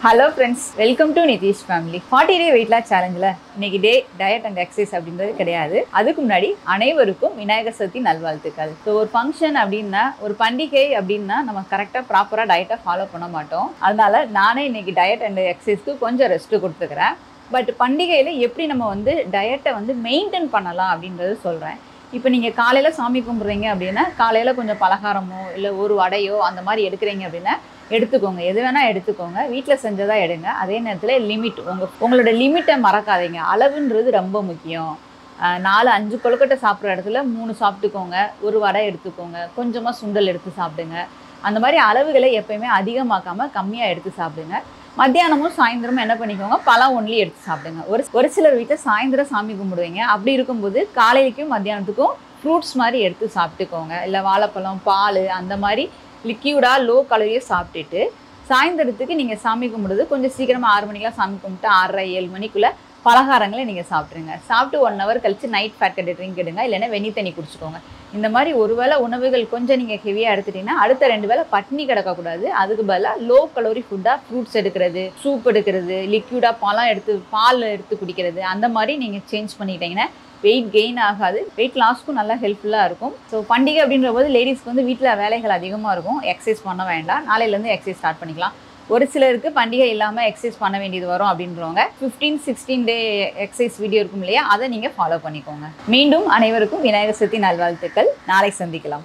hello friends welcome to Nitish family forty day weight loss சேலஞ்சில் இன்னைக்கு day diet and exercise அப்படின்றது கிடையாது அதுக்கு முன்னாடி அனைவருக்கும் விநாயகர் சதுர்த்தி நல்வாழ்த்துக்கள் ஸோ ஒரு ஃபங்க்ஷன் அப்படின்னா ஒரு பண்டிகை அப்படின்னா நம்ம கரெக்டாக ப்ராப்பராக டயட்டை ஃபாலோ பண்ண மாட்டோம் அதனால நானே இன்னைக்கு டயட் அண்ட் எக்ஸசைஸ்க்கு கொஞ்சம் ரெஸ்ட்டு கொடுத்துக்கிறேன் பட் பண்டிகையில் எப்படி நம்ம வந்து டயட்டை வந்து மெயின்டைன் பண்ணலாம் அப்படின்றது சொல்கிறேன் இப்போ நீங்கள் காலையில் சாமி கும்பிட்றீங்க அப்படின்னா காலையில் கொஞ்சம் பலகாரமோ இல்லை ஒரு வடையோ அந்த மாதிரி எடுக்கிறீங்க அப்படின்னா எடுத்துக்கோங்க எது வேணால் எடுத்துக்கோங்க வீட்டில் செஞ்சதாக எடுங்க அதே நேரத்தில் லிமிட் உங்கள் உங்களோட லிமிட்டை மறக்காதீங்க அளவுன்றது ரொம்ப முக்கியம் அஹ் நாலு அஞ்சு கொழுக்கட்டை சாப்பிட்ற இடத்துல மூணு சாப்பிட்டுக்கோங்க ஒரு வடை எடுத்துக்கோங்க கொஞ்சமாக சுண்டல் எடுத்து சாப்பிடுங்க அந்த மாதிரி அளவுகளை எப்பயுமே அதிகமாக்காமல் கம்மியாக எடுத்து சாப்பிடுங்க மத்தியானமும் சாயந்தரமும் என்ன பண்ணிக்கோங்க பழம் ஒன்லி எடுத்து சாப்பிடுங்க ஒரு ஒரு சிலர் வீட்டில் சாயந்தரம் சாமி கும்பிடுவீங்க அப்படி இருக்கும்போது காலையிலைக்கும் மத்தியானத்துக்கும் ஃப்ரூட்ஸ் மாதிரி எடுத்து சாப்பிட்டுக்கோங்க இல்லை வாழைப்பழம் பால் அந்த மாதிரி லிக்யூடாக லோ கலரியே சாப்பிட்டுட்டு சாயந்தரத்துக்கு நீங்கள் சாமி கும்பிடுறது கொஞ்சம் சீக்கிரமாக ஆறு மணிக்கெலாம் சாமி கும்பிட்டு ஆறரை ஏழு மணிக்குள்ளே பலகாரங்களை நீங்கள் சாப்பிட்ருங்க சாப்பிட்டு ஒன் ஹவர் கழிச்சு நைட் ஃபேட் கட்டு ட்ரிங்க் எடுங்க இல்லைன்னா வெந்நி தண்ணி குடிச்சுக்கோங்க இந்த மாதிரி ஒரு வேளை உணவுகள் கொஞ்சம் நீங்கள் ஹெவியாக எடுத்துட்டீங்கன்னா அடுத்த ரெண்டு வேளை பட்னி கிடக்கக்கூடாது அதுக்கு பதிலாக லோ கலோரி ஃபுட்டாக ஃப்ரூட்ஸ் எடுக்கிறது சூப் எடுக்கிறது லிக்யூடாக பழம் எடுத்து பால் எடுத்து குடிக்கிறது அந்த மாதிரி நீங்கள் சேஞ்ச் பண்ணிக்கிட்டீங்கன்னா வெயிட் கெயின் ஆகாது வெயிட் லாஸ்க்கும் நல்லா ஹெல்ப்ஃபுல்லாக இருக்கும் ஸோ பண்டிகை அப்படின்ற போது லேடிஸ்க்கு வந்து வீட்டில் வேலைகள் அதிகமாக இருக்கும் எக்ஸசைஸ் பண்ண வேண்டாம் நாளையிலேருந்து எக்ஸசைஸ் ஸ்டார்ட் பண்ணிக்கலாம் ஒரு சிலருக்கு பண்டிகை இல்லாமல் எக்ஸசைஸ் பண்ண வேண்டியது வரும் அப்படின்றவங்க fifteen sixteen day exercise video இருக்கும் இல்லையா அதை நீங்கள் ஃபாலோ பண்ணிக்கோங்க மீண்டும் அனைவருக்கும் விநாயகர் சதுர்த்தி நல்வாழ்த்துக்கள் நாளை சந்திக்கலாம்